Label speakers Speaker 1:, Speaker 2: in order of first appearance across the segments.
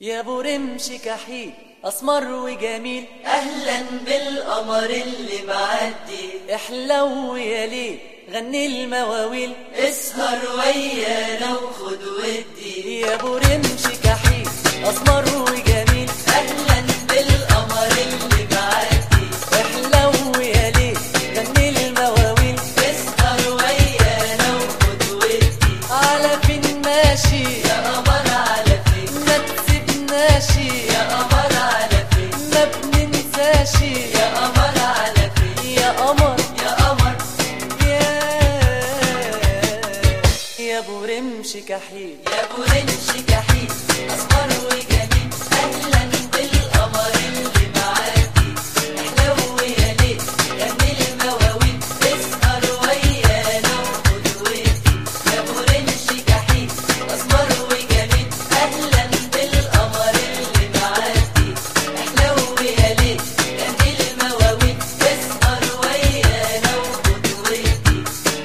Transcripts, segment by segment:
Speaker 1: يا ابو رمش كحيل اسمر وجميل
Speaker 2: اهلا بالقمر اللي معدي
Speaker 1: احلو يا ليل غني المواويل
Speaker 2: اسهر ويانا وخد ودي
Speaker 1: يا ابو رمش كحيل اسمر وجميل
Speaker 2: اهلا بالقمر اللي معدي
Speaker 1: احلو يا ليل غني المواويل
Speaker 2: اسهر ويانا وخد ودي
Speaker 1: على فين ماشي
Speaker 2: يا قمر على فين
Speaker 1: ما تسيبناش
Speaker 2: يا قمر على فين
Speaker 1: ما بننساش
Speaker 2: يا قمر على فين
Speaker 1: يا قمر
Speaker 2: يا قمر
Speaker 1: يا يا ابو رمش كحيل
Speaker 2: يا ابو رمش كحيل اسمر وجميل اهلا بالقمر اللي معدي احلو يا ليل غني المواويل اسهر ويانا وخد ودي يا ابو رمش كحيل اسمر وجميل اهلا بالقمر اللي معدي احلو يا ليل غني المواويل اسهر ويانا وخد ودي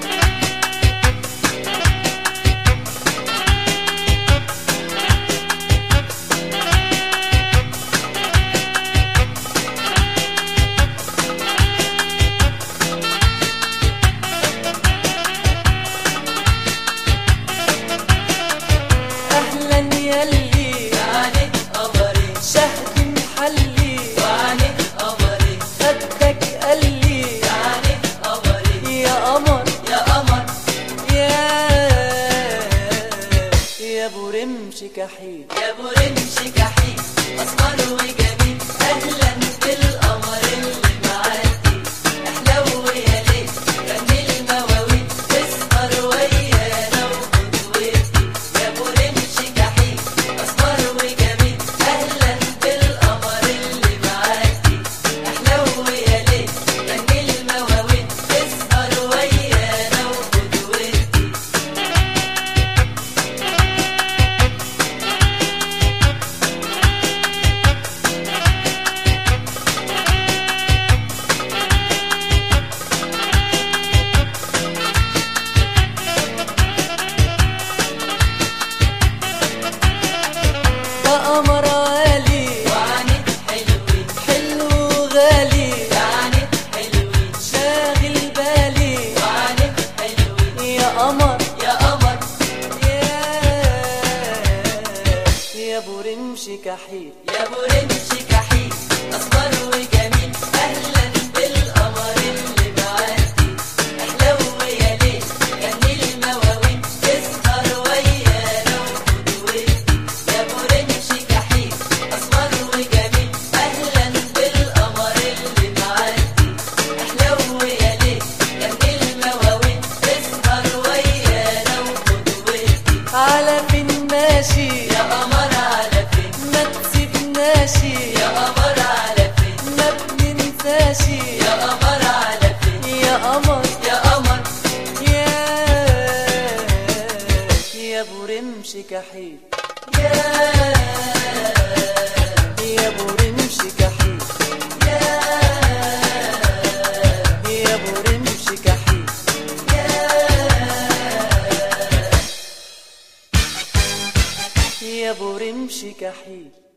Speaker 1: اهلا ياللي
Speaker 2: عانت قمري
Speaker 1: شهد محلي
Speaker 2: وعانت قمري
Speaker 1: خدك قلي
Speaker 2: عانت قمري
Speaker 1: يا قمر
Speaker 2: يا قمر
Speaker 1: يا يا ابو رمش كحيل
Speaker 2: يا ابو رمش كحيل اسمر وجميل اهلا بالقمر اللي معدي احلو يا ليل غني المواويل اسهر ويانا وخد ودي يا ابو رمش كحيل اسمر وجميل اهلا بالقمر اللي معدي احلو يا ليل غني المواويل اسهر ويانا وخد ودي
Speaker 1: ده قمر عالي
Speaker 2: وعانت حلوين
Speaker 1: حلو غالي
Speaker 2: عانت حلوين
Speaker 1: شاغل بالي
Speaker 2: وعانت حلوين
Speaker 1: يا قمر
Speaker 2: يا قمر
Speaker 1: يا يا ابو رمش كحيل
Speaker 2: يا ابو رمش كحيل اصفر وجميل اهلا بالقمر اللي معدي احلو يا ليل غني المواويل اسهر ويانا وخد ودي يا ابو رمش كحيل اصفر وجميل اهلا بالقمر اللي معدي احلو يا ليل غني المواويل اسهر ويانا وخد ودي
Speaker 1: على فين ماشي
Speaker 2: يا قمر على فين
Speaker 1: ما تسيبناش
Speaker 2: يا قمر على فين
Speaker 1: ما بننساش
Speaker 2: يا قمر على فين
Speaker 1: يا قمر
Speaker 2: يا قمر
Speaker 1: يا يا ابو رمش كحيل
Speaker 2: يا
Speaker 1: يا ابو رمش كحيل
Speaker 2: يا
Speaker 1: يا ابو رمش كحيل يا ابو رمش كحيل